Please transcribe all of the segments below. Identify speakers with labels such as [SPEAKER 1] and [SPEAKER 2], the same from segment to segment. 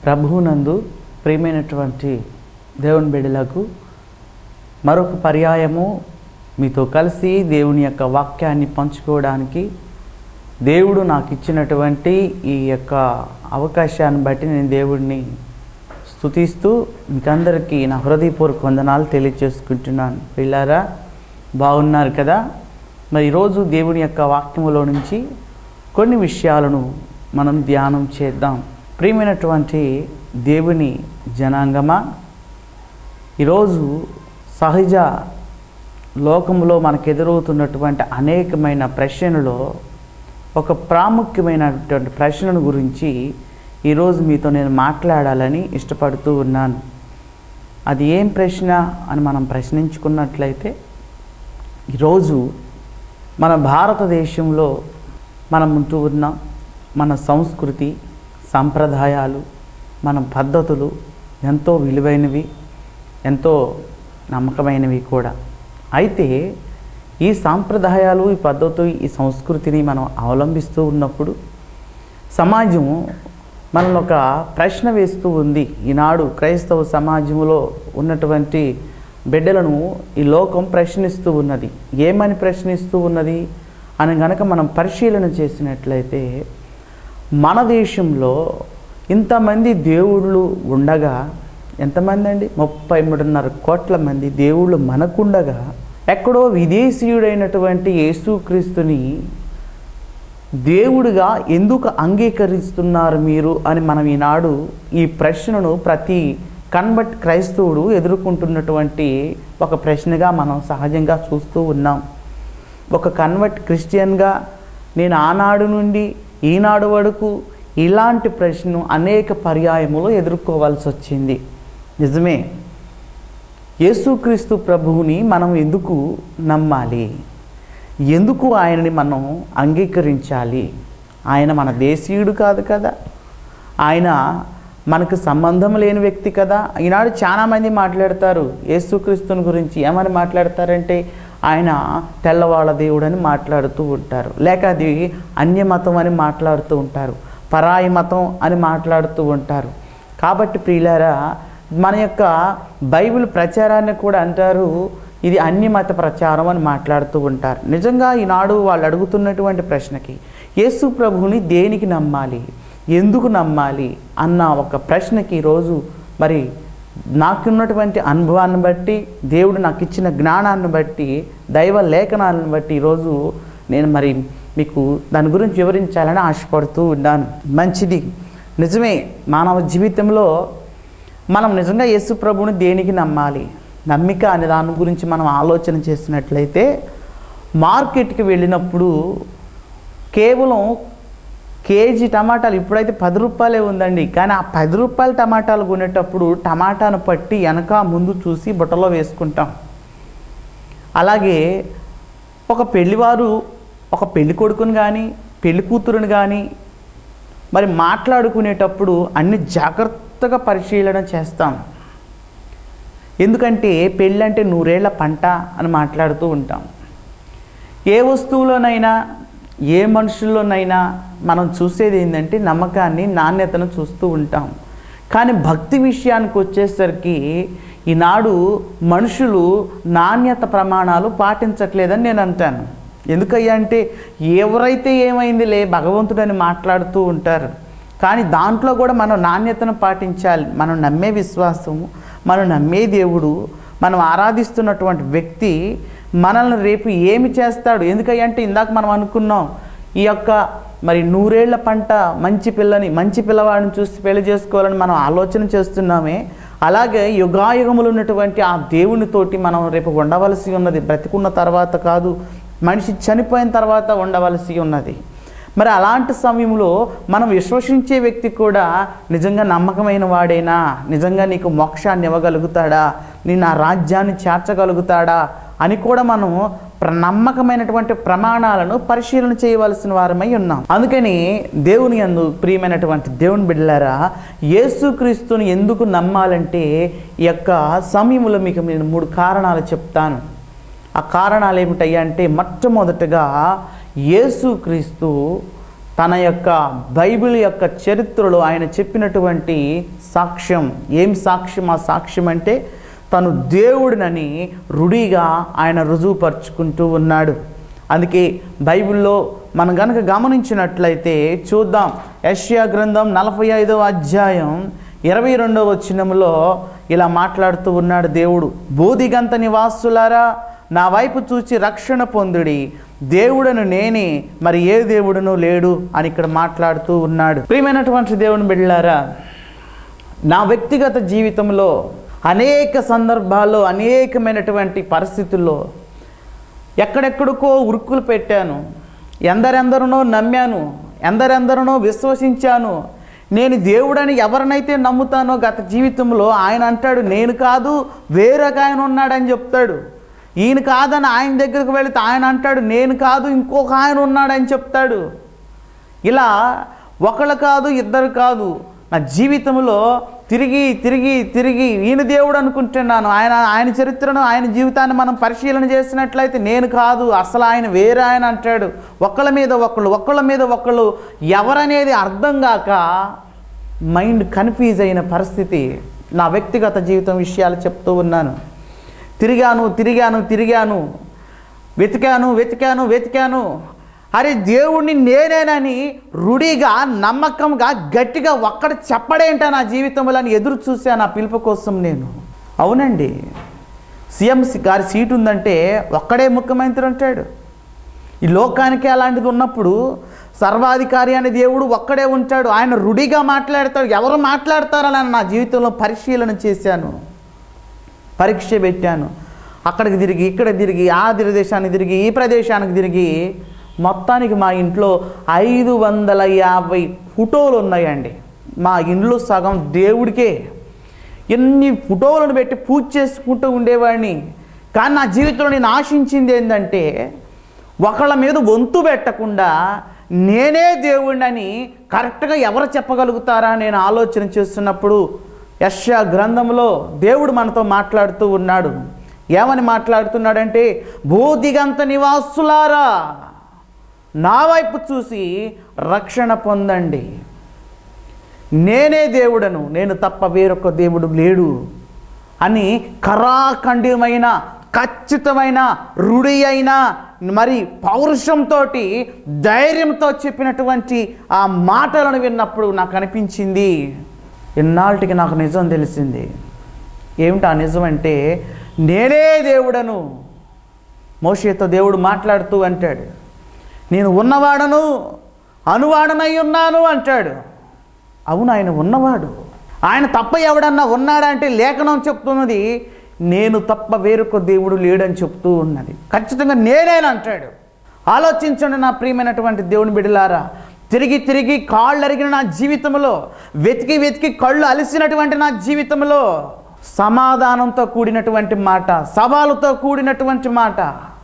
[SPEAKER 1] ప్రభువునందు ప్రియమైనటువంటి దేవుని బిడ్డలకు మరొక పర్యాయము మీతో కలిసి దేవుని యొక్క వాక్యాన్ని పంచుకోవడానికి దేవుడు నాకు ఇచ్చినటువంటి ఈ యొక్క అవకాశాన్ని బట్టి నేను దేవుడిని స్తుతిస్తూ మీకందరికీ నా హృదయపూర్వక వందనాలు తెలియజేసుకుంటున్నాను పిల్లారా బాగున్నారు కదా మరి ఈరోజు దేవుని యొక్క వాక్యములో నుంచి కొన్ని విషయాలను మనం ధ్యానం చేద్దాం ప్రియమైనటువంటి దేవుని జనాంగమా ఈరోజు సహజ లోకంలో మనకు ఎదురవుతున్నటువంటి అనేకమైన ప్రశ్నలో ఒక ప్రాముఖ్యమైనటువంటి ప్రశ్నను గురించి ఈరోజు మీతో నేను మాట్లాడాలని ఇష్టపడుతూ ఉన్నాను అది ఏం ప్రశ్న అని మనం ప్రశ్నించుకున్నట్లయితే ఈరోజు మన భారతదేశంలో మనం ఉంటూ ఉన్న మన సంస్కృతి సంప్రదాయాలు మన పద్ధతులు ఎంతో విలువైనవి ఎంతో నమ్మకమైనవి కూడా అయితే ఈ సాంప్రదాయాలు ఈ పద్ధతులు ఈ సంస్కృతిని మనం అవలంబిస్తూ ఉన్నప్పుడు సమాజం మనల్ని ఒక ప్రశ్న వేస్తూ ఉంది ఈనాడు క్రైస్తవ సమాజంలో ఉన్నటువంటి బిడ్డలను ఈ లోకం ప్రశ్నిస్తూ ఉన్నది ఏమని ప్రశ్నిస్తూ ఉన్నది అని గనక మనం పరిశీలన చేసినట్లయితే మన దేశంలో ఇంతమంది దేవుళ్ళు ఉండగా ఎంతమంది అండి ముప్పై మూడున్నర కోట్ల మంది దేవుళ్ళు మనకుండగా ఎక్కడో విదేశీయుడైనటువంటి యేసుక్రీస్తుని దేవుడిగా ఎందుకు అంగీకరిస్తున్నారు మీరు అని మనం ఈనాడు ఈ ప్రశ్నను ప్రతి కన్వర్ట్ క్రైస్తవుడు ఎదుర్కొంటున్నటువంటి ఒక ప్రశ్నగా మనం సహజంగా చూస్తూ ఉన్నాం ఒక కన్వర్ట్ క్రిస్టియన్గా నేను ఆనాడు నుండి ఈనాడు వరకు ఇలాంటి ప్రశ్నను అనేక పర్యాయములు ఎదుర్కోవాల్సి వచ్చింది నిజమే యేసుక్రీస్తు ప్రభువుని మనం ఎందుకు నమ్మాలి ఎందుకు ఆయనని మనం అంగీకరించాలి ఆయన మన దేశీయుడు కాదు కదా ఆయన మనకు సంబంధం లేని వ్యక్తి కదా ఈనాడు చాలామంది మాట్లాడతారు యేసుక్రీస్తుని గురించి ఏమని మాట్లాడతారంటే ఆయన తెల్లవాళ్ళ దేవుడు అని మాట్లాడుతూ ఉంటారు లేక అది అన్యమతం అని మాట్లాడుతూ ఉంటారు పరాయి మతం అని మాట్లాడుతూ ఉంటారు కాబట్టి ప్రియులారా మన యొక్క బైబిల్ ప్రచారాన్ని కూడా అంటారు ఇది అన్యమత ప్రచారం అని మాట్లాడుతూ ఉంటారు నిజంగా ఈనాడు వాళ్ళు అడుగుతున్నటువంటి ప్రశ్నకి యేసు ప్రభువుని దేనికి నమ్మాలి ఎందుకు నమ్మాలి అన్న ఒక ప్రశ్నకి ఈరోజు మరి నాకున్నటువంటి అనుభవాన్ని బట్టి దేవుడు నాకు ఇచ్చిన జ్ఞానాన్ని బట్టి దైవ లేఖనాలను బట్టి ఈరోజు నేను మరి మీకు దాని గురించి వివరించాలని ఆశపడుతూ ఉన్నాను మంచిది నిజమే మానవ జీవితంలో మనం నిజంగా యేసు ప్రభుని దేనికి నమ్మాలి నమ్మిక అనే దాని గురించి మనం ఆలోచన చేసినట్లయితే మార్కెట్కి వెళ్ళినప్పుడు కేవలం కేజీ టమాటాలు ఇప్పుడైతే పది రూపాయలే ఉందండి కానీ ఆ పది రూపాయల టమాటాలు కొనేటప్పుడు టమాటాను పట్టి వెనక ముందు చూసి బుట్టలో వేసుకుంటాం అలాగే ఒక పెళ్లివారు ఒక పెళ్లి కొడుకుని కానీ పెళ్లి కూతురుని కానీ మరి మాట్లాడుకునేటప్పుడు అన్ని జాగ్రత్తగా పరిశీలన చేస్తాం ఎందుకంటే పెళ్ళి అంటే నూరేళ్ల పంట అని మాట్లాడుతూ ఉంటాం ఏ వస్తువులోనైనా ఏ మనుషుల్లోనైనా మనం చూసేది ఏంటంటే నమ్మకాన్ని నాణ్యతను చూస్తూ ఉంటాం కానీ భక్తి విషయానికి వచ్చేసరికి ఈనాడు మనుషులు నాణ్యత ప్రమాణాలు పాటించట్లేదని నేను అంటాను ఎందుకయ్యా అంటే ఎవరైతే ఏమైందిలే భగవంతుడని మాట్లాడుతూ ఉంటారు కానీ దాంట్లో కూడా మనం నాణ్యతను పాటించాలి మనం నమ్మే విశ్వాసము మనం నమ్మే దేవుడు మనం ఆరాధిస్తున్నటువంటి వ్యక్తి మనల్ని రేపు ఏమి చేస్తాడు ఎందుకంటే ఇందాక మనం అనుకున్నాం ఈ యొక్క మరి నూరేళ్ల పంట మంచి పిల్లని మంచి పిల్లవాడిని చూసి పెళ్లి చేసుకోవాలని మనం ఆలోచన చేస్తున్నామే అలాగే యుగాయుగములు ఉన్నటువంటి ఆ దేవునితోటి మనం రేపు ఉండవలసి ఉన్నది బ్రతికున్న తర్వాత కాదు మనిషి చనిపోయిన తర్వాత ఉండవలసి ఉన్నది మరి అలాంటి సమయంలో మనం విశ్వసించే వ్యక్తి కూడా నిజంగా నమ్మకమైన వాడేనా నిజంగా నీకు మోక్షాన్ని ఇవ్వగలుగుతాడా నేను ఆ రాజ్యాన్ని చేర్చగలుగుతాడా అని కూడా మనం ప్ర నమ్మకమైనటువంటి ప్రమాణాలను పరిశీలన చేయవలసిన వారమై ఉన్నాం అందుకని దేవుని యందు ప్రియమైనటువంటి దేవుని బిడ్డలారా యేసుక్రీస్తుని ఎందుకు నమ్మాలంటే ఈ యొక్క సమయంలో మీకు నేను మూడు కారణాలు చెప్తాను ఆ కారణాలు ఏమిటయ్యా అంటే మొట్టమొదటగా యేసుక్రీస్తు తన యొక్క బైబిల్ యొక్క చరిత్రలో ఆయన చెప్పినటువంటి సాక్ష్యం ఏం సాక్ష్యం ఆ సాక్ష్యం అంటే తను దేవుడినని రుడిగా ఆయన రుజువుపరుచుకుంటూ ఉన్నాడు అందుకే బైబిల్లో మనం గనక గమనించినట్లయితే చూద్దాం యష్యా గ్రంథం నలభై ఐదవ అధ్యాయం ఇరవై రెండవ వచనంలో ఇలా మాట్లాడుతూ ఉన్నాడు దేవుడు బోధిగంత నివాసులారా నా వైపు చూచి రక్షణ పొందుడి దేవుడను నేనే మరి ఏ దేవుడును లేడు అని ఇక్కడ మాట్లాడుతూ ఉన్నాడు ప్రియమైనటువంటి దేవుని బిడ్డలారా నా వ్యక్తిగత జీవితంలో అనేక సందర్భాల్లో అనేకమైనటువంటి పరిస్థితుల్లో ఎక్కడెక్కడికో ఉరుకులు పెట్టాను ఎందరెందరినో నమ్మాను ఎందరెందరినో విశ్వసించాను నేను దేవుడని ఎవరినైతే నమ్ముతానో గత జీవితంలో ఆయన అంటాడు నేను కాదు వేరొక ఆయన ఉన్నాడని చెప్తాడు ఈయన కాదని ఆయన దగ్గరకు వెళితే ఆయన అంటాడు నేను కాదు ఇంకొక ఆయన ఉన్నాడని చెప్తాడు ఇలా ఒకళ్ళు కాదు ఇద్దరు కాదు నా జీవితంలో తిరిగి తిరిగి తిరిగి ఈయన దేవుడు అనుకుంటున్నాను ఆయన ఆయన చరిత్రను ఆయన జీవితాన్ని మనం పరిశీలన చేసినట్లయితే నేను కాదు అసలు ఆయన వేరే ఆయన అంటాడు ఒకళ్ళ మీద ఒకళ్ళు ఒకళ్ళ మీద ఒకళ్ళు ఎవరనేది అర్థం కాక మైండ్ కన్ఫ్యూజ్ అయిన పరిస్థితి నా వ్యక్తిగత జీవితం విషయాలు చెప్తూ ఉన్నాను తిరిగాను తిరిగాను తిరిగాను వెతికాను వెతికాను వెతికాను అరే దేవుణ్ణి నేనేనని రుడిగా నమ్మకంగా గట్టిగా ఒక్కడ చెప్పడేంట నా జీవితంలో అని ఎదురు చూశాను ఆ పిలుపు కోసం నేను అవునండి సీఎం గారి సీట్ ఉందంటే ఒక్కడే ముఖ్యమంత్రి అంటాడు ఈ లోకానికి అలాంటిది ఉన్నప్పుడు సర్వాధికారి అనే దేవుడు ఒక్కడే ఉంటాడు ఆయన రుడిగా మాట్లాడతాడు ఎవరు మాట్లాడతారని నా జీవితంలో పరిశీలన చేశాను పరీక్ష పెట్టాను అక్కడికి తిరిగి ఇక్కడ తిరిగి ఆ ప్రదేశానికి తిరిగి ఈ ప్రదేశానికి తిరిగి మొత్తానికి మా ఇంట్లో ఐదు వందల యాభై ఫోటోలు ఉన్నాయండి మా ఇంట్లో సగం దేవుడికే ఎన్ని ఫోటోలను పెట్టి పూజ చేసుకుంటూ ఉండేవాడిని కానీ నా జీవితంలో నేను ఆశించింది ఏంటంటే ఒకళ్ళ మీద వంతు పెట్టకుండా నేనే దేవుడిని కరెక్ట్గా ఎవరు చెప్పగలుగుతారా నేను ఆలోచన చేస్తున్నప్పుడు యశ గ్రంథంలో దేవుడు మనతో మాట్లాడుతూ ఉన్నాడు ఏమని మాట్లాడుతున్నాడంటే భూదిగంత నివాసులారా నా వైపు చూసి రక్షణ పొందండి నేనే దేవుడను నేను తప్ప వేరొక దేవుడు లేడు అని కరాఖండితమైన ఖచ్చితమైన రుడి అయిన మరి పౌరుషంతో ధైర్యంతో చెప్పినటువంటి ఆ మాటలను విన్నప్పుడు నాకు అనిపించింది ఇన్నాళ్ళకి నాకు నిజం తెలిసింది ఏమిటి ఆ నిజం అంటే నేనే దేవుడను మోషేతో దేవుడు మాట్లాడుతూ అంటాడు నేను ఉన్నవాడను అనువాడనై ఉన్నాను అంటాడు అవును ఆయన ఉన్నవాడు ఆయన తప్ప ఎవడన్నా ఉన్నాడా అంటే లేఖనం చెప్తున్నది నేను తప్ప వేరొక దేవుడు లేడని చెప్తూ ఉన్నది ఖచ్చితంగా నేనేనంటాడు ఆలోచించండి నా ప్రియమైనటువంటి దేవుని బిడ్డలారా తిరిగి తిరిగి కాళ్ళు అరిగిన నా జీవితంలో వెతికి వెతికి కళ్ళు అలసినటువంటి నా జీవితంలో సమాధానంతో కూడినటువంటి మాట సవాలుతో కూడినటువంటి మాట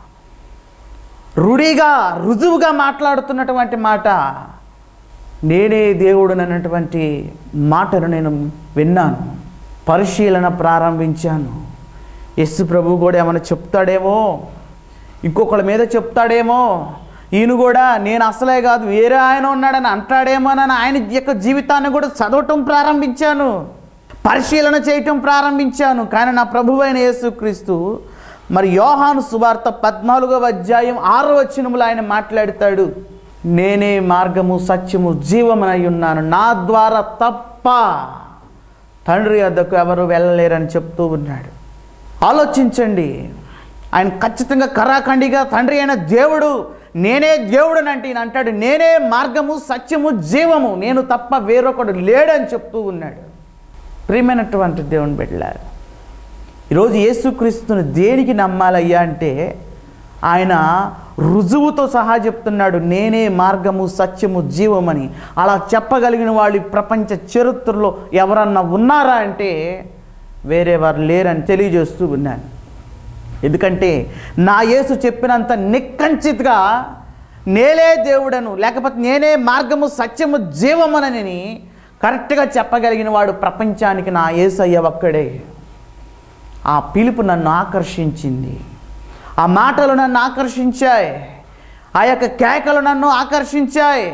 [SPEAKER 1] రుడిగా రుజువుగా మాట్లాడుతున్నటువంటి మాట నేనే దేవుడునన్నటువంటి మాటను నేను విన్నాను పరిశీలన ప్రారంభించాను యస్సు ప్రభు కూడా ఏమైనా చెప్తాడేమో ఇంకొకళ్ళ మీద చెప్తాడేమో ఈయన కూడా నేను అసలే కాదు వేరే ఆయన ఉన్నాడని అంటాడేమోనని ఆయన యొక్క జీవితాన్ని కూడా చదవటం ప్రారంభించాను పరిశీలన చేయటం ప్రారంభించాను కానీ నా ప్రభువైన యేసుక్రీస్తు మరి యోహాను సువార్త పద్నాలుగవ అధ్యాయం ఆరో వచనములో ఆయన మాట్లాడతాడు నేనే మార్గము సత్యము జీవమనై ఉన్నాను నా ద్వారా తప్ప తండ్రి వద్దకు ఎవరు వెళ్ళలేరని చెప్తూ ఉన్నాడు ఆలోచించండి ఆయన ఖచ్చితంగా కరాఖండిగా తండ్రి అయిన దేవుడు నేనే దేవుడునంటే ఈయన అంటాడు నేనే మార్గము సత్యము జీవము నేను తప్ప వేరొకడు లేడని చెప్తూ ఉన్నాడు ప్రియమైనటువంటి దేవుని బిడ్డలారు ఈరోజు యేసుక్రీస్తుని దేనికి నమ్మాలయ్యా అంటే ఆయన రుజువుతో సహా చెప్తున్నాడు నేనే మార్గము సత్యము జీవమని అలా చెప్పగలిగిన వాళ్ళు ఈ ప్రపంచ చరిత్రలో ఎవరన్నా ఉన్నారా అంటే వేరే వారు లేరని తెలియజేస్తూ ఉన్నాను ఎందుకంటే నా యేసు చెప్పినంత నిక్కంచితగా నేనే దేవుడను లేకపోతే నేనే మార్గము సత్యము జీవమునని కరెక్ట్గా చెప్పగలిగిన వాడు ప్రపంచానికి నా యేసయ్య ఒక్కడే ఆ పిలుపు నన్ను ఆకర్షించింది ఆ మాటలు నన్ను ఆకర్షించాయి ఆ యొక్క కేకలు నన్ను ఆకర్షించాయి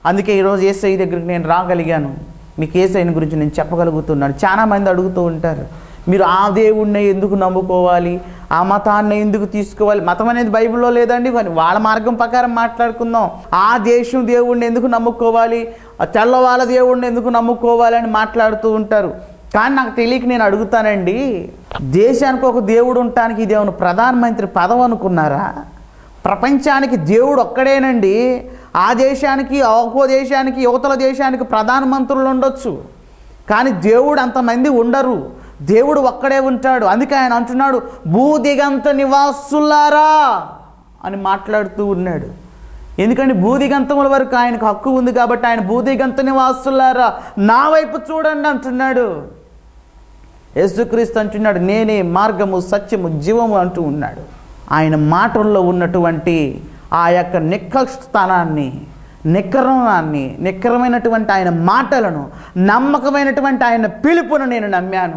[SPEAKER 1] అందుకే ఈరోజు ఏసఐ దగ్గరికి నేను రాగలిగాను మీకు ఏసైని గురించి నేను చెప్పగలుగుతున్నాను చాలామంది అడుగుతూ ఉంటారు మీరు ఆ దేవుణ్ణి ఎందుకు నమ్ముకోవాలి ఆ మతాన్ని ఎందుకు తీసుకోవాలి మతం అనేది బైబిల్లో లేదండి కానీ వాళ్ళ మార్గం ప్రకారం మాట్లాడుకుందాం ఆ దేశం దేవుణ్ణి ఎందుకు నమ్ముకోవాలి ఆ తెల్లవాళ్ళ దేవుణ్ణి ఎందుకు నమ్ముకోవాలి అని మాట్లాడుతూ ఉంటారు కానీ నాకు తెలియక నేను అడుగుతానండి దేశానికి ఒక దేవుడు ఉండటానికి ఇది ఏమైనా ప్రధానమంత్రి పదవి అనుకున్నారా ప్రపంచానికి దేవుడు ఒక్కడేనండి ఆ దేశానికి ఒక్కో దేశానికి యువతల దేశానికి ప్రధానమంత్రులు ఉండొచ్చు కానీ దేవుడు అంతమంది ఉండరు దేవుడు ఒక్కడే ఉంటాడు అందుకే ఆయన అంటున్నాడు భూదిగంత నివాసులారా అని మాట్లాడుతూ ఉన్నాడు ఎందుకంటే భూదిగంతముల వరకు ఆయనకు హక్కు ఉంది కాబట్టి ఆయన భూదిగంత నివాసులారా నా వైపు చూడండి అంటున్నాడు యేసుక్రీస్తు అంటున్నాడు నేనే మార్గము సత్యము జీవము అంటూ ఉన్నాడు ఆయన మాటల్లో ఉన్నటువంటి ఆ యొక్క నిక్కస్థానాన్ని నిక్కరణాన్ని నిక్కరమైనటువంటి ఆయన మాటలను నమ్మకమైనటువంటి ఆయన పిలుపును నేను నమ్మాను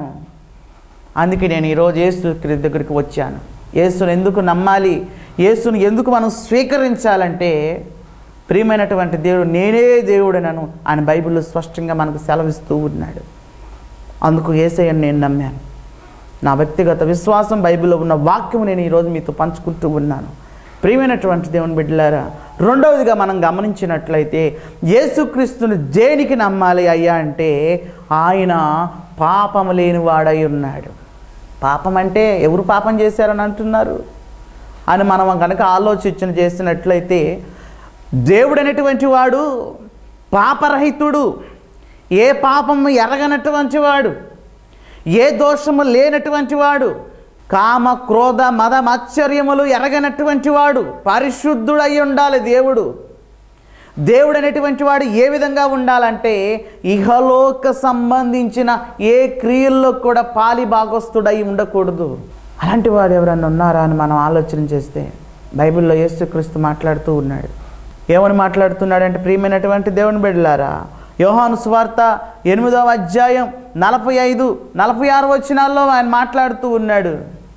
[SPEAKER 1] అందుకే నేను ఈరోజు యేసు క్రీస్తు దగ్గరికి వచ్చాను యేసును ఎందుకు నమ్మాలి యేసును ఎందుకు మనం స్వీకరించాలంటే ప్రియమైనటువంటి దేవుడు నేనే దేవుడనను ఆయన బైబిల్లో స్పష్టంగా మనకు సెలవిస్తూ ఉన్నాడు అందుకు ఏసయ్యను నేను నమ్మాను నా వ్యక్తిగత విశ్వాసం బైబిల్లో ఉన్న వాక్యం నేను ఈరోజు మీతో పంచుకుంటూ ఉన్నాను ప్రియమైనటువంటి దేవుని బిడ్డలారా రెండవదిగా మనం గమనించినట్లయితే యేసుక్రీస్తుని దేనికి నమ్మాలి అయ్యా అంటే ఆయన పాపము లేనివాడై ఉన్నాడు పాపం అంటే ఎవరు పాపం చేశారని అంటున్నారు అని మనం కనుక ఆలోచించిన చేసినట్లయితే దేవుడు అనేటువంటి వాడు పాపరహితుడు ఏ పాపము ఎరగనటువంటి వాడు ఏ దోషము లేనటువంటి వాడు కామ క్రోధ మద మత్సర్యములు ఎరగనటువంటి వాడు పరిశుద్ధుడై ఉండాలి దేవుడు దేవుడు అనేటువంటి వాడు ఏ విధంగా ఉండాలంటే ఇహలోక సంబంధించిన ఏ క్రియల్లో కూడా పాలి భాగస్తుడై ఉండకూడదు అలాంటి వాడు ఎవరన్నా ఉన్నారా అని మనం ఆలోచన చేస్తే బైబిల్లో యేసుక్రీస్తు మాట్లాడుతూ ఉన్నాడు ఏమని మాట్లాడుతున్నాడంటే ప్రియమైనటువంటి దేవుని బిడ్డలారా యోహాను స్వార్త ఎనిమిదవ అధ్యాయం నలభై ఐదు నలభై ఆరు వచనాల్లో ఆయన మాట్లాడుతూ ఉన్నాడు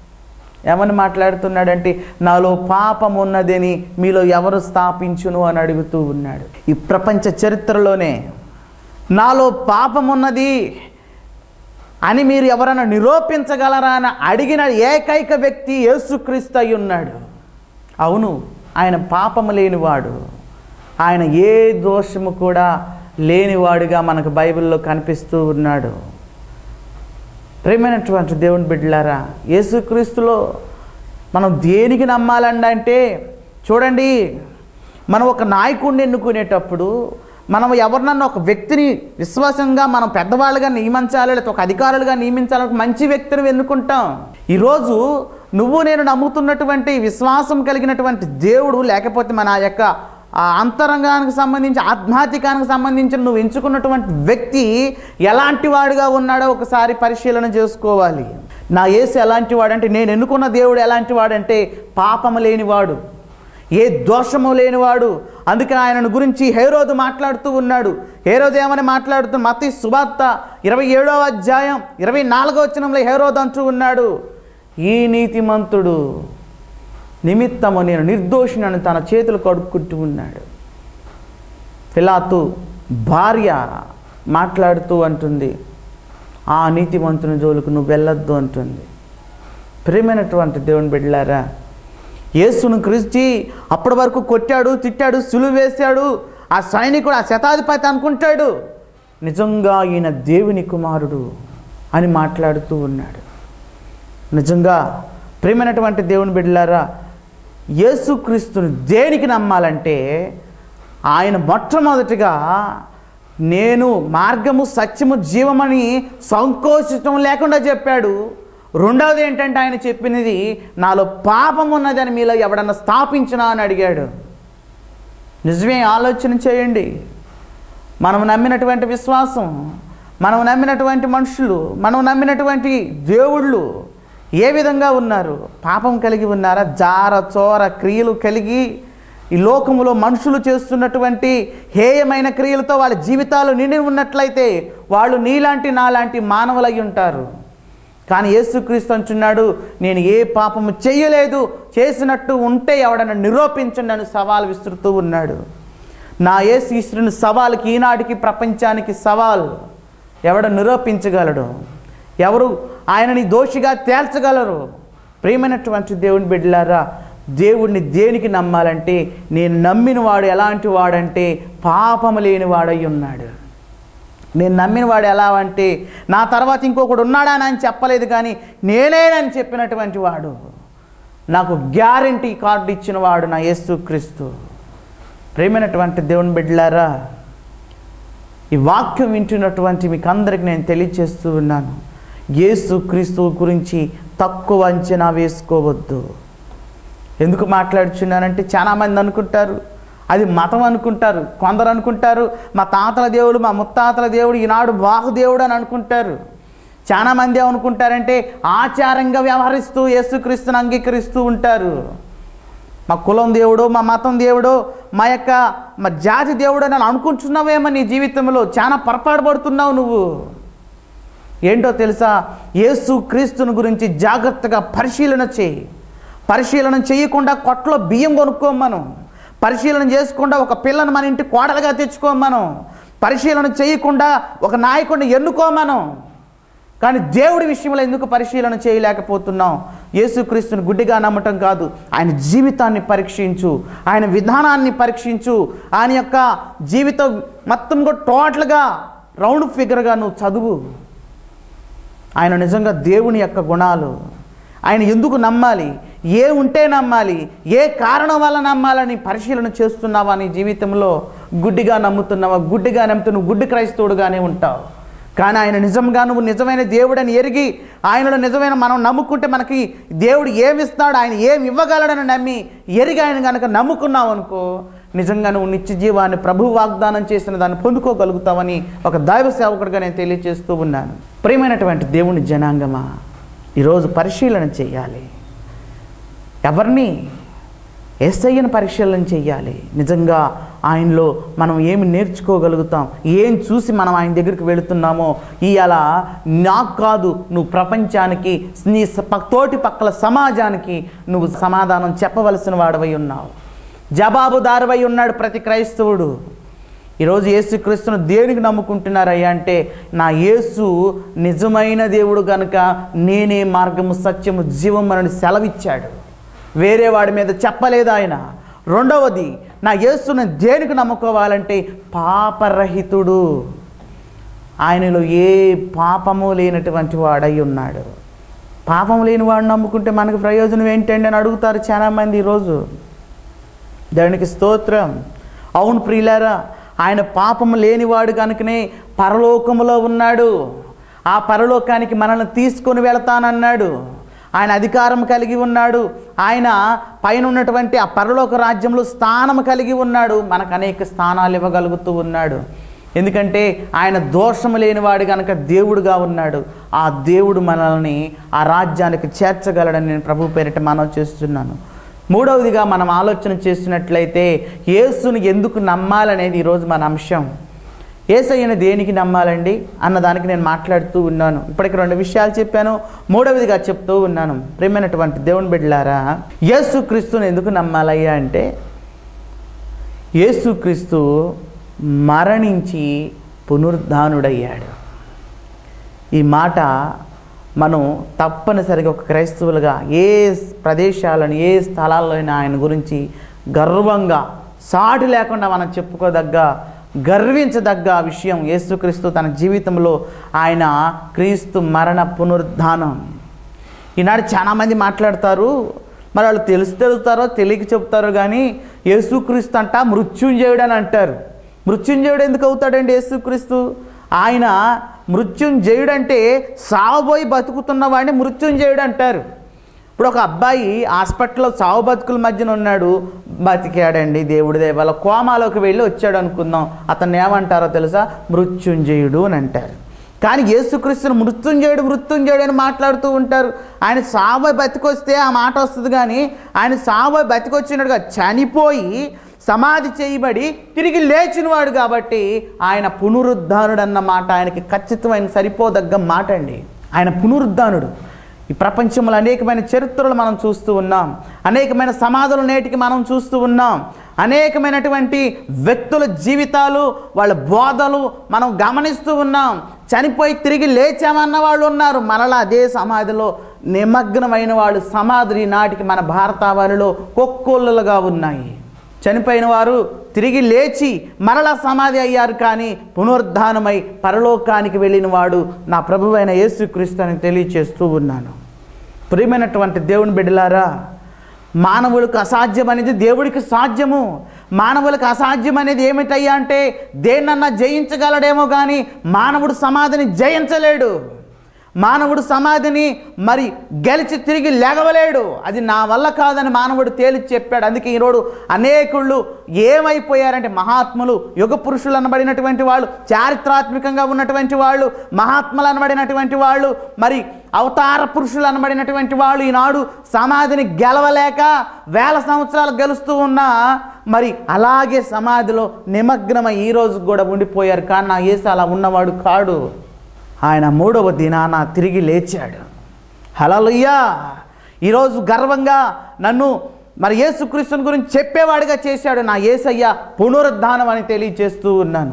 [SPEAKER 1] ఏమని మాట్లాడుతున్నాడంటే నాలో పాపం ఉన్నదని మీలో ఎవరు స్థాపించును అని అడుగుతూ ఉన్నాడు ఈ ప్రపంచ చరిత్రలోనే నాలో పాపం ఉన్నది అని మీరు ఎవరైనా నిరూపించగలరా అని అడిగిన ఏకైక వ్యక్తి యేసుక్రీస్తు అయి ఉన్నాడు అవును ఆయన పాపము లేనివాడు ఆయన ఏ దోషము కూడా లేనివాడుగా మనకు బైబిల్లో కనిపిస్తూ ఉన్నాడు ప్రేమైనటువంటి దేవుని బిడ్డలారా యేసుక్రీస్తులో మనం దేనికి నమ్మాలండి అంటే చూడండి మనం ఒక నాయకుడిని ఎన్నుకునేటప్పుడు మనం ఎవరినన్నా ఒక వ్యక్తిని విశ్వాసంగా మనం పెద్దవాళ్ళుగా నియమించాలి లేకపోతే ఒక అధికారులుగా నియమించాలి ఒక మంచి వ్యక్తిని ఎన్నుకుంటాం ఈరోజు నువ్వు నేను నమ్ముతున్నటువంటి విశ్వాసం కలిగినటువంటి దేవుడు లేకపోతే మన యొక్క ఆ అంతరంగానికి సంబంధించి ఆధ్యాత్మికానికి సంబంధించిన నువ్వు ఎంచుకున్నటువంటి వ్యక్తి ఎలాంటి వాడుగా ఉన్నాడో ఒకసారి పరిశీలన చేసుకోవాలి నా యేసు ఎలాంటి వాడంటే నేను ఎన్నుకున్న దేవుడు ఎలాంటి వాడంటే పాపము లేనివాడు ఏ దోషము లేనివాడు అందుకే ఆయనను గురించి హేరోదు మాట్లాడుతూ ఉన్నాడు హేరోదు ఏమని మాట్లాడుతూ మతి సువార్త ఇరవై ఏడవ అధ్యాయం ఇరవై నాలుగో వచనంలో హేరోదు అంటూ ఉన్నాడు ఈ నీతిమంతుడు నిమిత్తము నేను నిర్దోషినని తన చేతులు కడుక్కుంటూ ఉన్నాడు ఫిలాతు భార్య మాట్లాడుతూ అంటుంది ఆ నీతిమంతుని జోలికి నువ్వు వెళ్ళొద్దు అంటుంది ప్రియమైనటువంటి దేవుని బిడ్డలారా యేసును క్రిస్టి అప్పటి వరకు కొట్టాడు తిట్టాడు సులువు వేశాడు ఆ సైనికుడు ఆ శతాధిపతి అనుకుంటాడు నిజంగా ఈయన దేవుని కుమారుడు అని మాట్లాడుతూ ఉన్నాడు నిజంగా ప్రియమైనటువంటి దేవుని బిడ్డలారా యేసుక్రీస్తుని దేనికి నమ్మాలంటే ఆయన మొట్టమొదటిగా నేను మార్గము సత్యము జీవమని సంకోచించడం లేకుండా చెప్పాడు రెండవది ఏంటంటే ఆయన చెప్పినది నాలో పాపం ఉన్నదని మీలో ఎవడన్నా స్థాపించినా అని అడిగాడు నిజమే ఆలోచన చేయండి మనం నమ్మినటువంటి విశ్వాసం మనం నమ్మినటువంటి మనుషులు మనం నమ్మినటువంటి దేవుళ్ళు ఏ విధంగా ఉన్నారు పాపం కలిగి ఉన్నారా జార చోర క్రియలు కలిగి ఈ లోకములో మనుషులు చేస్తున్నటువంటి హేయమైన క్రియలతో వాళ్ళ జీవితాలు నిండి ఉన్నట్లయితే వాళ్ళు నీలాంటి నాలాంటి మానవులై ఉంటారు కానీ యేసుక్రీస్తు అంటున్నాడు నేను ఏ పాపము చెయ్యలేదు చేసినట్టు ఉంటే ఎవడన్నా నిరూపించండి అని సవాల్ విసురుతూ ఉన్నాడు నా యేసు ఇస్తున్న సవాల్కి ఈనాటికి ప్రపంచానికి సవాల్ ఎవడు నిరూపించగలడు ఎవరు ఆయనని దోషిగా తేల్చగలరు ప్రియమైనటువంటి దేవుని బిడ్డలారా దేవుడిని దేనికి నమ్మాలంటే నేను నమ్మిన వాడు ఎలాంటి వాడంటే పాపము లేని వాడై ఉన్నాడు నేను నమ్మిన వాడు ఎలా అంటే నా తర్వాత ఇంకొకడు ఉన్నాడా అని చెప్పలేదు కానీ నేనేనని చెప్పినటువంటి వాడు నాకు గ్యారంటీ కార్డు ఇచ్చిన వాడు నా యేసు క్రీస్తు ప్రేమైనటువంటి దేవుని బిడ్డలారా ఈ వాక్యం వింటున్నటువంటి మీకు అందరికి నేను తెలియచేస్తూ ఉన్నాను యేసు క్రీస్తు గురించి తక్కువ అంచనా వేసుకోవద్దు ఎందుకు మాట్లాడుచున్నానంటే చాలామంది అనుకుంటారు అది మతం అనుకుంటారు కొందరు అనుకుంటారు మా తాతల దేవుడు మా ముత్తాతల దేవుడు ఈనాడు బాహుదేవుడు అని అనుకుంటారు చాలామంది ఏమనుకుంటారంటే ఆచారంగా వ్యవహరిస్తూ యేసుక్రీస్తుని అంగీకరిస్తూ ఉంటారు మా కులం దేవుడు మా మతం దేవుడు మా యొక్క మా జాతి దేవుడు అని అనుకుంటున్నావేమో నీ జీవితంలో చాలా పొరపాటు పడుతున్నావు నువ్వు ఏంటో తెలుసా యేసు క్రీస్తుని గురించి జాగ్రత్తగా పరిశీలన చేయి పరిశీలన చేయకుండా కొట్లో బియ్యం కొనుక్కోమను పరిశీలన చేసుకుండా ఒక పిల్లను మన ఇంటి కోడలుగా తెచ్చుకోమను పరిశీలన చేయకుండా ఒక నాయకుడిని ఎన్నుకోమను కానీ దేవుడి విషయంలో ఎందుకు పరిశీలన చేయలేకపోతున్నాం యేసుక్రీస్తుని గుడ్డిగా నమ్మటం కాదు ఆయన జీవితాన్ని పరీక్షించు ఆయన విధానాన్ని పరీక్షించు ఆయన యొక్క జీవితం మొత్తం కూడా టోటల్గా రౌండ్ ఫిగర్గా నువ్వు చదువు ఆయన నిజంగా దేవుని యొక్క గుణాలు ఆయన ఎందుకు నమ్మాలి ఏ ఉంటే నమ్మాలి ఏ కారణం వల్ల నమ్మాలని పరిశీలన చేస్తున్నావా నీ జీవితంలో గుడ్డిగా నమ్ముతున్నావా గుడ్డిగా నమ్ముతూ నువ్వు గుడ్డి క్రైస్తవుడుగానే ఉంటావు కానీ ఆయన నిజంగా నువ్వు నిజమైన దేవుడని ఎరిగి ఆయనలో నిజమైన మనం నమ్ముకుంటే మనకి దేవుడు ఏమి ఇస్తాడు ఆయన ఏమి ఇవ్వగలడని నమ్మి ఎరిగి ఆయన కనుక నమ్ముకున్నావు అనుకో నిజంగా నువ్వు నిత్య జీవాన్ని ప్రభు వాగ్దానం చేసిన దాన్ని పొందుకోగలుగుతావని ఒక దైవ సేవకుడిగా నేను తెలియజేస్తూ ఉన్నాను ప్రియమైనటువంటి దేవుని జనాంగమా ఈరోజు పరిశీలన చేయాలి ఎవరిని ఎస్ఐని పరిశీలన చేయాలి నిజంగా ఆయనలో మనం ఏమి నేర్చుకోగలుగుతాం ఏం చూసి మనం ఆయన దగ్గరికి వెళుతున్నామో ఇవాళ నాకు కాదు నువ్వు ప్రపంచానికి నీ స- ప- తోటి పక్కల సమాజానికి నువ్వు సమాధానం చెప్పవలసిన వాడవై ఉన్నావు జవాబుదారువై ఉన్నాడు ప్రతి క్రైస్తవుడు ఈరోజు యేసుక్రీస్తును దేనికి నమ్ముకుంటున్నారయ్యా అంటే నా యేసు నిజమైన దేవుడు గనుక నేనే మార్గము సత్యము జీవము అని సెలవిచ్చాడు వేరే వాడి మీద చెప్పలేదు ఆయన రెండవది నా యేసును దేనికి నమ్ముకోవాలంటే పాపరహితుడు ఆయనలో ఏ పాపము లేనటువంటి వాడై ఉన్నాడు పాపం లేని వాడు నమ్ముకుంటే మనకు ప్రయోజనం ఏంటండి అని అడుగుతారు చాలామంది ఈరోజు దేవునికి స్తోత్రం అవును ప్రియులారా ఆయన పాపము లేనివాడు కనుకనే పరలోకములో ఉన్నాడు ఆ పరలోకానికి మనల్ని తీసుకొని వెళతానన్నాడు ఆయన అధికారం కలిగి ఉన్నాడు ఆయన పైన ఉన్నటువంటి ఆ పరలోక రాజ్యంలో స్థానం కలిగి ఉన్నాడు మనకు అనేక స్థానాలు ఇవ్వగలుగుతూ ఉన్నాడు ఎందుకంటే ఆయన దోషము లేనివాడు కనుక దేవుడుగా ఉన్నాడు ఆ దేవుడు మనల్ని ఆ రాజ్యానికి చేర్చగలడని నేను ప్రభు పేరిట మనవి చేస్తున్నాను మూడవదిగా మనం ఆలోచన చేసినట్లయితే యేసుని ఎందుకు నమ్మాలనేది ఈరోజు మన అంశం ఏసయ్యను దేనికి నమ్మాలండి అన్నదానికి నేను మాట్లాడుతూ ఉన్నాను ఇప్పటికి రెండు విషయాలు చెప్పాను మూడవదిగా చెప్తూ ఉన్నాను ప్రేమైనటువంటి దేవుని బిడ్డలారా యేసుక్రీస్తుని ఎందుకు నమ్మాలయ్యా అంటే యేసుక్రీస్తు మరణించి పునరుద్ధానుడయ్యాడు ఈ మాట మనం తప్పనిసరిగా ఒక క్రైస్తవులుగా ఏ ప్రదేశాలను ఏ స్థలాల్లో అయినా ఆయన గురించి గర్వంగా సాటి లేకుండా మనం చెప్పుకోదగ్గ గర్వించదగ్గ విషయం యేసుక్రీస్తు తన జీవితంలో ఆయన క్రీస్తు మరణ పునరుద్ధానం ఈనాడు చాలామంది మాట్లాడతారు మరి వాళ్ళు తెలిసి తెలుస్తారో తెలియక చెప్తారో కానీ యేసుక్రీస్తు అంట మృత్యుంజయుడు అని అంటారు మృత్యుంజయుడు ఎందుకు అవుతాడండి యేసుక్రీస్తు ఆయన మృత్యుంజయుడు అంటే సావబోయి బతుకుతున్న వాడిని మృత్యుంజయుడు అంటారు ఇప్పుడు ఒక అబ్బాయి హాస్పిటల్లో సావు బతుకుల మధ్యన ఉన్నాడు బతికాడండి దేవుడి దేవాల కోమాలోకి వెళ్ళి వచ్చాడు అనుకుందాం అతన్ని ఏమంటారో తెలుసా మృత్యుంజయుడు అని అంటారు కానీ యేసుక్రీస్తుని మృత్యుంజయుడు మృత్యుంజయుడు అని మాట్లాడుతూ ఉంటారు ఆయన సావోయ్ బతికొస్తే ఆ మాట వస్తుంది కానీ ఆయన సావోయ్ బతికొచ్చినట్టుగా చనిపోయి సమాధి చేయబడి తిరిగి లేచినవాడు కాబట్టి ఆయన పునరుద్ధానుడు అన్న మాట ఆయనకి ఖచ్చితమైన సరిపోదగ్గ మాట అండి ఆయన పునరుద్ధానుడు ఈ ప్రపంచంలో అనేకమైన చరిత్రలు మనం చూస్తూ ఉన్నాం అనేకమైన సమాధులు నేటికి మనం చూస్తూ ఉన్నాం అనేకమైనటువంటి వ్యక్తుల జీవితాలు వాళ్ళ బోధలు మనం గమనిస్తూ ఉన్నాం చనిపోయి తిరిగి లేచామన్న వాళ్ళు ఉన్నారు మరలా అదే సమాధిలో నిమగ్నమైన వాళ్ళు సమాధి నాటికి మన భారతావరిలో కొక్కోళ్ళుగా ఉన్నాయి చనిపోయిన వారు తిరిగి లేచి మరలా సమాధి అయ్యారు కానీ పునరుద్ధానమై పరలోకానికి వెళ్ళిన వాడు నా ప్రభువైన యేసుక్రీస్తు అని తెలియచేస్తూ ఉన్నాను ప్రియమైనటువంటి దేవుని బిడ్డలారా మానవులకు అసాధ్యం అనేది దేవుడికి సాధ్యము మానవులకు అసాధ్యం అనేది ఏమిటయ్యా అంటే దేన్నన్నా జయించగలడేమో కానీ మానవుడు సమాధిని జయించలేడు మానవుడు సమాధిని మరి గెలిచి తిరిగి లేగవలేడు అది నా వల్ల కాదని మానవుడు తేల్చి చెప్పాడు అందుకే ఈరోడు అనేకుళ్ళు ఏమైపోయారంటే మహాత్ములు యుగ పురుషులు అనబడినటువంటి వాళ్ళు చారిత్రాత్మకంగా ఉన్నటువంటి వాళ్ళు మహాత్ములు అనబడినటువంటి వాళ్ళు మరి అవతార పురుషులు అనబడినటువంటి వాళ్ళు ఈనాడు సమాధిని గెలవలేక వేల సంవత్సరాలు గెలుస్తూ ఉన్నా మరి అలాగే సమాధిలో నిమగ్నమై ఈ రోజు కూడా ఉండిపోయారు కానీ నా యేసు అలా ఉన్నవాడు కాడు ఆయన మూడవ దినాన తిరిగి లేచాడు హలలుయ్యా ఈరోజు గర్వంగా నన్ను మరి యేసుక్రీస్తుని గురించి చెప్పేవాడిగా చేశాడు నా యేసయ్య పునరుద్ధానం అని తెలియచేస్తూ ఉన్నాను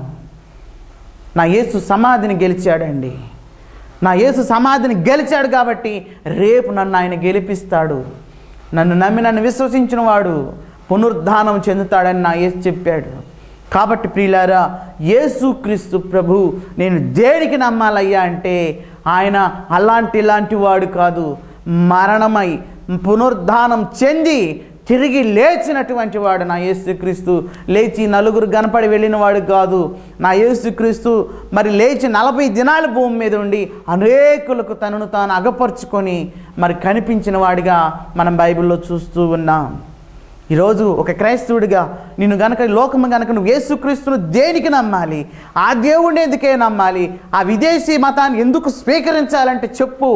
[SPEAKER 1] నా యేసు సమాధిని గెలిచాడండి నా యేసు సమాధిని గెలిచాడు కాబట్టి రేపు నన్ను ఆయన గెలిపిస్తాడు నన్ను నమ్మి నన్ను విశ్వసించిన వాడు పునరుద్ధానం చెందుతాడని నా యేసు చెప్పాడు కాబట్టి ప్రియులారా యేసుక్రీస్తు ప్రభు నేను దేనికి నమ్మాలయ్యా అంటే ఆయన అలాంటి ఇలాంటి వాడు కాదు మరణమై పునరుద్ధానం చెంది తిరిగి లేచినటువంటి వాడు నా యేసుక్రీస్తు లేచి నలుగురు గనపడి వెళ్ళిన వాడు కాదు నా యేసుక్రీస్తు మరి లేచి నలభై దినాలు భూమి మీద ఉండి అనేకులకు తనను తాను అగపరుచుకొని మరి కనిపించిన వాడిగా మనం బైబిల్లో చూస్తూ ఉన్నాం ఈరోజు ఒక క్రైస్తవుడిగా నిన్ను గనక లోకము గనక నువ్వు యేసుక్రీస్తును దేనికి నమ్మాలి ఆ దేవుడిని ఎందుకే నమ్మాలి ఆ విదేశీ మతాన్ని ఎందుకు స్వీకరించాలంటే చెప్పు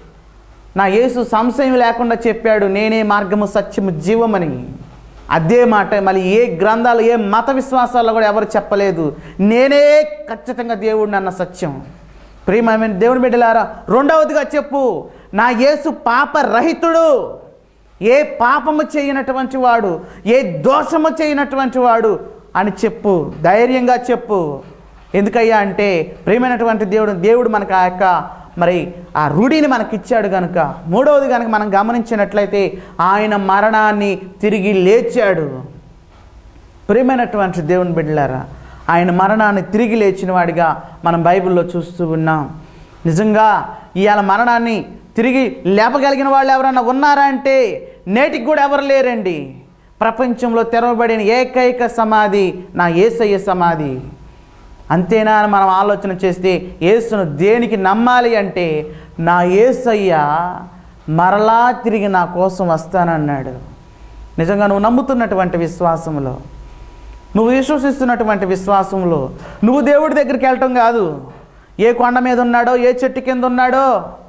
[SPEAKER 1] నా యేసు సంశయం లేకుండా చెప్పాడు నేనే మార్గము సత్యము జీవమని అదే మాట మళ్ళీ ఏ గ్రంథాలు ఏ మత విశ్వాసాల్లో కూడా ఎవరు చెప్పలేదు నేనే ఖచ్చితంగా దేవుడిని అన్న సత్యం ప్రియమైన దేవుని బిడ్డలారా రెండవదిగా చెప్పు నా యేసు పాపరహితుడు ఏ పాపము చేయనటువంటి వాడు ఏ దోషము చేయనటువంటి వాడు అని చెప్పు ధైర్యంగా చెప్పు ఎందుకయ్యా అంటే ప్రేమైనటువంటి దేవుడు దేవుడు మనకు ఆ యొక్క మరి ఆ రూఢిని మనకిచ్చాడు కనుక మూడవది కనుక మనం గమనించినట్లయితే ఆయన మరణాన్ని తిరిగి లేచాడు ప్రియమైనటువంటి దేవుని బిడ్డలారా ఆయన మరణాన్ని తిరిగి లేచిన వాడిగా మనం బైబిల్లో చూస్తూ ఉన్నాం నిజంగా ఇవాళ మరణాన్ని తిరిగి లేపగలిగిన వాళ్ళు ఎవరన్నా ఉన్నారా అంటే నేటికి కూడా ఎవరు లేరండి ప్రపంచంలో తెరవబడిన ఏకైక సమాధి నా ఏసయ్య సమాధి అంతేనా అని మనం ఆలోచన చేస్తే యేసును దేనికి నమ్మాలి అంటే నా ఏసయ్య మరలా తిరిగి నా కోసం వస్తానన్నాడు నిజంగా నువ్వు నమ్ముతున్నటువంటి విశ్వాసంలో నువ్వు విశ్వసిస్తున్నటువంటి విశ్వాసంలో నువ్వు దేవుడి దగ్గరికి వెళ్ళటం కాదు ఏ కొండ మీద ఉన్నాడో ఏ చెట్టు కింద ఉన్నాడో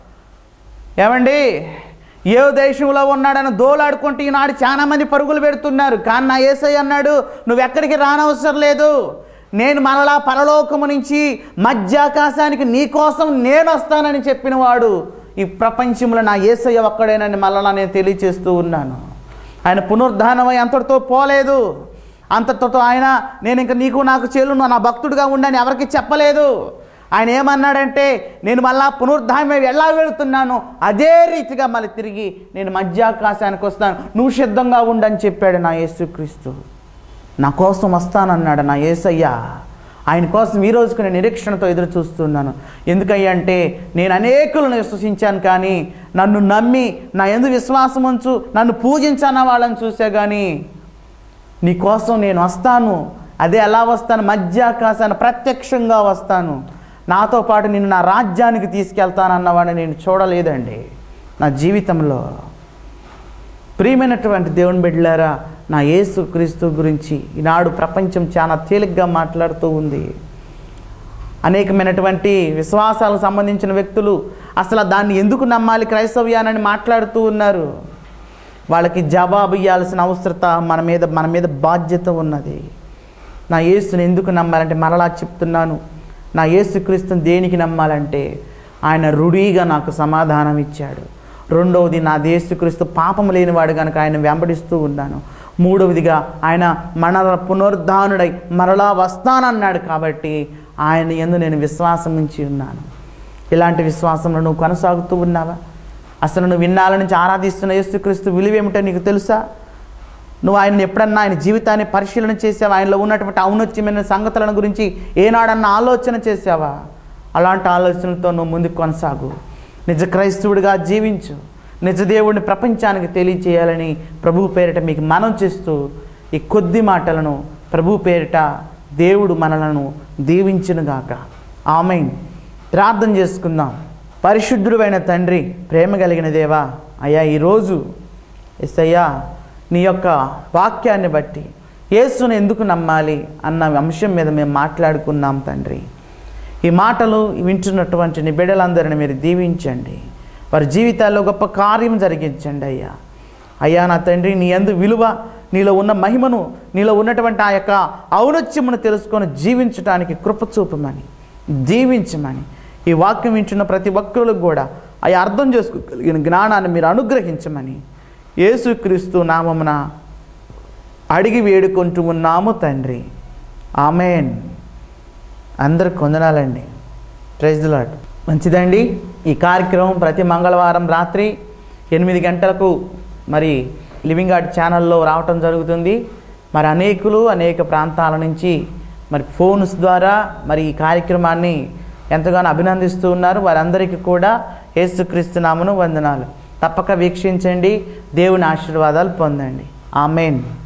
[SPEAKER 1] ఏమండి ఏ దేశంలో ఉన్నాడని దోలాడుకుంటూ ఈనాడు చాలా మంది పరుగులు పెడుతున్నారు కానీ నా ఏసై అన్నాడు నువ్వు ఎక్కడికి రానవసరం లేదు నేను మరలా పరలోకము నుంచి మధ్యాకాశానికి నీ కోసం నేను వస్తానని చెప్పిన వాడు ఈ ప్రపంచంలో నా ఏసయ్య ఒక్కడేనని మరలా నేను తెలియచేస్తూ ఉన్నాను ఆయన పునరుద్ధానమై అంతటితో పోలేదు అంతటితో ఆయన నేను ఇంకా నీకు నాకు చెల్లును నా భక్తుడిగా ఉండని ఎవరికి చెప్పలేదు ఆయన ఏమన్నాడంటే నేను మళ్ళా పునరుద్ధానమై ఎలా వెళుతున్నాను అదే రీతిగా మళ్ళీ తిరిగి నేను మధ్యాకాశానికి వస్తాను నువ్వు సిద్ధంగా ఉండని చెప్పాడు నా యేసుక్రీస్తు నా కోసం వస్తానన్నాడు నా యేసయ్య ఆయన కోసం ఈ రోజుకు నేను నిరీక్షణతో ఎదురు చూస్తున్నాను ఎందుకయ్యా అంటే నేను అనేకులను విశ్వసించాను కానీ నన్ను నమ్మి నా ఎందు విశ్వాసం ఉంచు నన్ను పూజించన్న వాళ్ళని చూసా కానీ నీ కోసం నేను వస్తాను అదే ఎలా వస్తాను మధ్యాకాశాన్ని ప్రత్యక్షంగా వస్తాను నాతో పాటు నేను నా రాజ్యానికి తీసుకెళ్తానన్నవాడిని నేను చూడలేదండి నా జీవితంలో ప్రియమైనటువంటి దేవుని బిడ్డలారా నా యేసు క్రీస్తు గురించి ఈనాడు ప్రపంచం చాలా తేలిగ్గా మాట్లాడుతూ ఉంది అనేకమైనటువంటి విశ్వాసాలకు సంబంధించిన వ్యక్తులు అసలు దాన్ని ఎందుకు నమ్మాలి క్రైస్తవ్యానని మాట్లాడుతూ ఉన్నారు వాళ్ళకి జవాబు ఇవ్వాల్సిన అవసరత మన మీద మన మీద బాధ్యత ఉన్నది నా యేసుని ఎందుకు నమ్మాలంటే మరలా చెప్తున్నాను నా యేసుక్రీస్తుని దేనికి నమ్మాలంటే ఆయన రుడిగా నాకు సమాధానం ఇచ్చాడు రెండవది నా యేసుక్రీస్తు పాపం లేనివాడు కనుక ఆయన వెంబడిస్తూ ఉన్నాను మూడవదిగా ఆయన మన పునరుద్ధానుడై మరలా వస్తానన్నాడు కాబట్టి ఆయన ఎందు నేను విశ్వాసం ఉంచి ఉన్నాను ఇలాంటి విశ్వాసంలో నువ్వు కొనసాగుతూ ఉన్నావా అసలు నువ్వు విన్నాల నుంచి ఆరాధిస్తున్న యేసుక్రీస్తు విలువేమిటో నీకు తెలుసా నువ్వు ఆయన ఎప్పుడన్నా ఆయన జీవితాన్ని పరిశీలన చేసావా ఆయనలో ఉన్నటువంటి ఔన్నత్యమైన సంగతులను గురించి ఏనాడన్నా ఆలోచన చేసావా అలాంటి ఆలోచనలతో నువ్వు ముందుకు కొనసాగు నిజ క్రైస్తవుడిగా జీవించు నిజ దేవుడిని ప్రపంచానికి తెలియచేయాలని ప్రభు పేరిట మీకు మనం చేస్తూ ఈ కొద్ది మాటలను ప్రభు పేరిట దేవుడు మనలను దీవించునుగాక ఆమెన్ ప్రార్థన చేసుకుందాం పరిశుద్ధుడైన తండ్రి ప్రేమ కలిగిన దేవా అయ్యా ఈరోజు ఎస్ అయ్యా నీ యొక్క వాక్యాన్ని బట్టి యేసును ఎందుకు నమ్మాలి అన్న అంశం మీద మేము మాట్లాడుకున్నాం తండ్రి ఈ మాటలు వింటున్నటువంటి నీ బిడ్డలందరిని మీరు దీవించండి వారి జీవితాల్లో గొప్ప కార్యం జరిగించండి అయ్యా అయ్యా నా తండ్రి నీ అందు విలువ నీలో ఉన్న మహిమను నీలో ఉన్నటువంటి ఆ యొక్క ఔన్నత్యమును తెలుసుకొని జీవించడానికి కృప చూపమని దీవించమని ఈ వాక్యం వింటున్న ప్రతి ఒక్కరికి కూడా అవి అర్థం చేసుకోగలిగిన జ్ఞానాన్ని మీరు అనుగ్రహించమని యేసుక్రీస్తు నామమున అడిగి వేడుకుంటూ ఉన్నాము తండ్రి ఆమెన్ అందరు కొందనాలండి ప్రైజ్ లాడ్ మంచిదండి ఈ కార్యక్రమం ప్రతి మంగళవారం రాత్రి ఎనిమిది గంటలకు మరి లివింగ్ ఆర్ట్ ఛానల్లో రావటం జరుగుతుంది మరి అనేకులు అనేక ప్రాంతాల నుంచి మరి ఫోన్స్ ద్వారా మరి ఈ కార్యక్రమాన్ని ఎంతగానో అభినందిస్తూ ఉన్నారు వారందరికీ కూడా యేసుక్రీస్తు నామను వందనాలు తప్పక వీక్షించండి దేవుని ఆశీర్వాదాలు పొందండి ఆమెన్